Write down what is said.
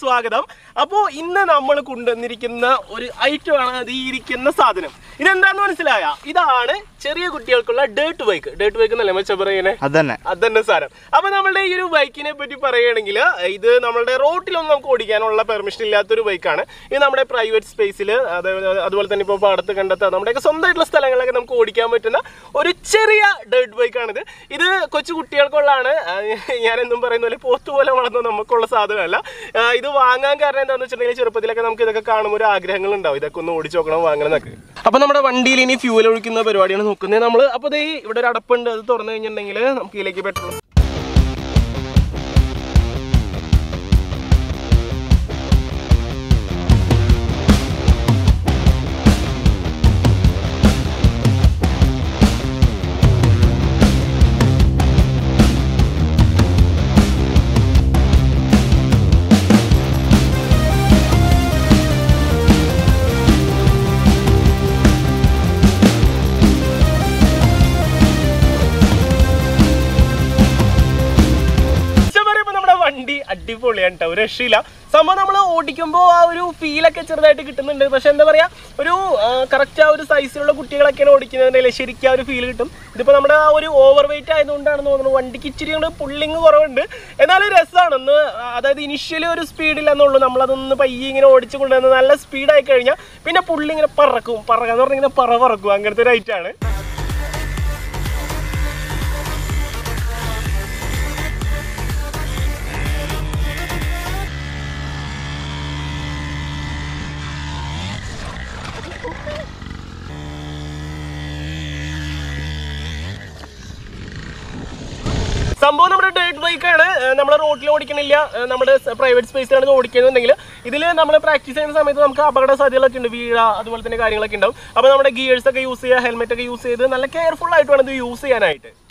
സ്വാഗതം അപ്പോൾ ഇന്ന് നമ്മൾ കൊണ്ടുവന്നിരിക്കുന്ന ഒരു ഐറ്റം ആണ് അത് ഈ ഇരിക്കുന്ന സാധനം ഇതെന്താന്ന് മനസ്സിലായ ഇതാണ് ചെറിയ കുട്ടികൾക്കുള്ള ഡേർട്ട് ബൈക്ക് ഡേർട്ട് ബൈക്ക് എന്നല്ലേ മച്ച പറയുന്നത് അതന്നെ അതന്നെ സാധനം അപ്പൊ നമ്മളുടെ ഈ ഒരു ബൈക്കിനെ പറ്റി പറയുകയാണെങ്കിൽ ഇത് നമ്മളുടെ റോട്ടിലൊന്നും നമുക്ക് ഓടിക്കാനുള്ള പെർമിഷൻ ഇല്ലാത്തൊരു ബൈക്കാണ് ഇത് നമ്മുടെ പ്രൈവറ്റ് സ്പേസിൽ അതുപോലെ തന്നെ ഇപ്പോൾ പാടത്ത് കണ്ടെത്താം നമ്മുടെയൊക്കെ സ്വന്തമായിട്ടുള്ള സ്ഥലങ്ങളിലൊക്കെ നമുക്ക് ഓടിക്കാൻ പറ്റുന്ന ഒരു ചെറിയ ഡേർട്ട് ബൈക്കാണിത് ഇത് കൊച്ചു കുട്ടികൾക്കുള്ളതാണ് ആ, ഞാൻ എന്നും പറയുന്ന പോലെ പോത്ത് പോലെ വളർന്ന നമുക്കുള്ള സാധനമല്ല ആ, ഇത് വാങ്ങാൻ കാരണം എന്താണെന്ന് വെച്ചിട്ടുണ്ടെങ്കിൽ ചെറുപ്പത്തിലൊക്കെ നമുക്ക് ഇതൊക്കെ കാണുമ്പോൾ ഒരു ആഗ്രഹങ്ങൾ ഉണ്ടാവും ഇതൊക്കെ ഒന്ന് ഓടിച്ചു നോക്കണം വാങ്ങണം എന്നൊക്കെ അപ്പൊ നമ്മുടെ വണ്ടിയിൽ ഇനി ഫ്യൂൽ ഒഴിക്കുന്ന പരിപാടിയാണ് നോക്കുന്നത് നമ്മൾ അപ്പോൾ ദേ ഇവിടെ ഒരു അടപ്പുണ്ട് അത് തുറന്നു കഴിഞ്ഞിട്ടുണ്ടെങ്കിൽ നമുക്ക് ഇതിലേക്ക് പെട്രോൾ സത്യം പറയുമ്പോ നമ്മുടെ വണ്ടി അടിപൊളിയാണ് കേട്ടോ ഒരു രക്ഷയില്ല സംഭവം നമ്മൾ ഓടിക്കുമ്പോൾ ആ ഒരു ഫീലൊക്കെ ചെറുതായിട്ട് കിട്ടുന്നുണ്ട് പക്ഷെ എന്താ പറയാ ഒരു കറക്റ്റ് ആ ഒരു സൈസിലുള്ള കുട്ടികളൊക്കെയാണ് ഓടിക്കുന്നതിൻ്റെ ശരിക്കും ആ ഒരു ഫീൽ കിട്ടും ഇതിപ്പോൾ നമ്മുടെ ആ ഒരു ഓവർ വെയിറ്റ് ആയതുകൊണ്ടാണെന്ന് തോന്നുന്നു വണ്ടിക്ക് ഇച്ചിരി കൊണ്ട് പുള്ളിങ് കുറവുണ്ട് എന്നാലും രസമാണ് ഒന്ന് അതായത് ഇനിഷ്യലി ഒരു സ്പീഡില്ല എന്നുള്ളൂ നമ്മളതൊന്ന് പയ്യെ ഇങ്ങനെ ഓടിച്ചു കൊണ്ടുവന്ന് നല്ല സ്പീഡായി കഴിഞ്ഞാൽ പിന്നെ പുള്ളി ഇങ്ങനെ പറക്കും പറക്കാന്ന് പറഞ്ഞാൽ ഇങ്ങനെ പറ പറക്കും അങ്ങനത്തെ ഒരു ഐറ്റാണ് സംഭവം നമ്മുടെ ഡേറ്റ് ബൈക്കാണ് നമ്മൾ റോഡിൽ ഓടിക്കണില്ല ഏഹ് നമ്മുടെ പ്രൈവറ്റ് സ്പേസിലാണ് ഇത് ഓടിക്കുന്നുണ്ടെങ്കിൽ ഇതിൽ നമ്മൾ പ്രാക്ടീസ് ചെയ്യുന്ന സമയത്ത് നമുക്ക് അപകട സാധ്യതകളൊക്കെ ഉണ്ട് വീഴ അതുപോലെ തന്നെ കാര്യങ്ങളൊക്കെ ഉണ്ടാവും അപ്പോൾ നമ്മുടെ ഗിയേഴ്സ് ഒക്കെ യൂസ് ചെയ്യുക ഹെൽമെറ്റ് ഒക്കെ യൂസ് ചെയ്ത് നല്ല കെയർഫുൾ ആയിട്ട് വേണം ഇത് യൂസ് ചെയ്യാനായിട്ട്